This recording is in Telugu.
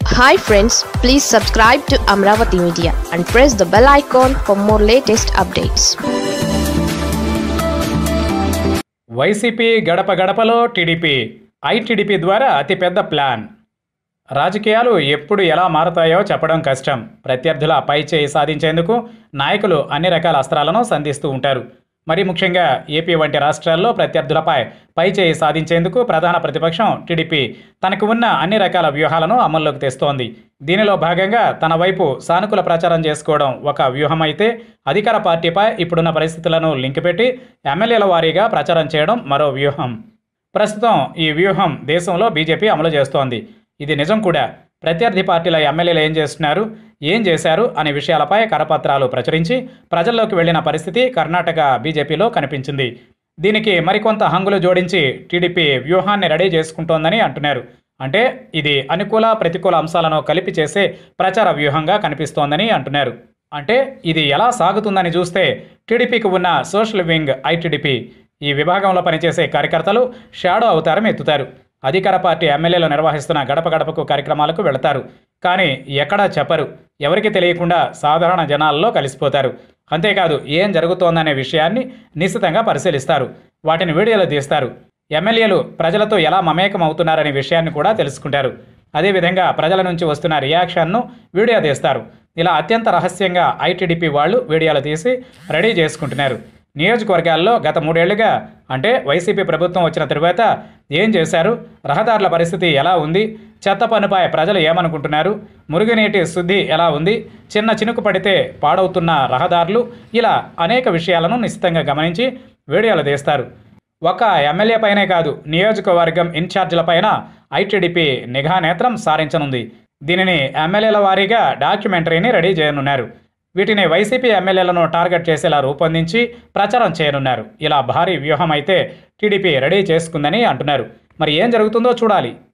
hi friends please subscribe to Amaravati media and press the bell icon for more latest updates YCP గడప గడపలో టీడీపీ ఐటీడీపీ ద్వారా అతిపెద్ద ప్లాన్ రాజకీయాలు ఎప్పుడు ఎలా మారతాయో చెప్పడం కష్టం ప్రత్యర్థుల పై చేయి సాధించేందుకు నాయకులు అన్ని రకాల అస్త్రాలను సంధిస్తూ ఉంటారు మరి ముఖ్యంగా ఏపీ వంటి రాష్ట్రాల్లో ప్రత్యర్థులపై పై చేయి సాధించేందుకు ప్రధాన ప్రతిపక్షం టీడీపీ తనకు ఉన్న అన్ని రకాల వ్యూహాలను అమల్లోకి తెస్తోంది దీనిలో భాగంగా తన వైపు సానుకూల ప్రచారం చేసుకోవడం ఒక వ్యూహం అయితే అధికార పార్టీపై ఇప్పుడున్న పరిస్థితులను లింక్ పెట్టి ఎమ్మెల్యేల వారీగా ప్రచారం చేయడం మరో వ్యూహం ప్రస్తుతం ఈ వ్యూహం దేశంలో బీజేపీ అమలు చేస్తోంది ఇది నిజం కూడా ప్రత్యర్థి పార్టీల ఎమ్మెల్యేలు ఏం చేస్తున్నారు ఏం చేశారు అనే విషయాలపై కరపత్రాలు ప్రచురించి ప్రజల్లోకి వెళ్లిన పరిస్థితి కర్ణాటక బీజేపీలో కనిపించింది దీనికి మరికొంత హంగులు జోడించి టీడీపీ వ్యూహాన్ని రెడీ చేసుకుంటోందని అంటున్నారు అంటే ఇది అనుకూల ప్రతికూల అంశాలను కలిపి చేసే ప్రచార వ్యూహంగా కనిపిస్తోందని అంటున్నారు అంటే ఇది ఎలా సాగుతుందని చూస్తే టీడీపీకి ఉన్న సోషల్ వింగ్ ఐటీడీపీ ఈ విభాగంలో పనిచేసే కార్యకర్తలు షాడో అవతారం ఎత్తుతారు అధికార పార్టీ ఎమ్మెల్యేలు నిర్వహిస్తున్న గడప గడపకు కార్యక్రమాలకు వెళతారు కానీ ఎక్కడా చెప్పరు ఎవరికి తెలియకుండా సాధారణ జనాల్లో కలిసిపోతారు అంతేకాదు ఏం జరుగుతోందనే విషయాన్ని నిశ్చితంగా పరిశీలిస్తారు వాటిని వీడియోలు తీస్తారు ఎమ్మెల్యేలు ప్రజలతో ఎలా మమేకం అవుతున్నారనే విషయాన్ని కూడా తెలుసుకుంటారు అదేవిధంగా ప్రజల నుంచి వస్తున్న రియాక్షన్ను వీడియో తీస్తారు ఇలా అత్యంత రహస్యంగా ఐటీడీపీ వాళ్ళు వీడియోలు తీసి రెడీ చేసుకుంటున్నారు నియోజకవర్గాల్లో గత మూడేళ్లుగా అంటే వైసీపీ ప్రభుత్వం వచ్చిన తరువాత ఏం చేశారు రహదారుల పరిస్థితి ఎలా ఉంది చెత్త పన్నుపై ప్రజలు ఏమనుకుంటున్నారు మురుగునీటి శుద్ధి ఎలా ఉంది చిన్న చినుకు పడితే పాడవుతున్న రహదారులు ఇలా అనేక విషయాలను నిశ్చితంగా గమనించి వీడియోలు తీస్తారు ఒక ఎమ్మెల్యే పైనే కాదు నియోజకవర్గం ఇన్ఛార్జీలపైన ఐటీడీపీ నిఘా నేత్రం సారించనుంది దీనిని ఎమ్మెల్యేల వారీగా డాక్యుమెంటరీని రెడీ చేయనున్నారు వీటిని వైసీపీ ఎమ్మెల్యేలను టార్గెట్ చేసేలా రూపొందించి ప్రచారం చేయనున్నారు ఇలా భారీ వ్యూహం అయితే టీడీపీ రెడీ చేసుకుందని అంటున్నారు మరి ఏం జరుగుతుందో చూడాలి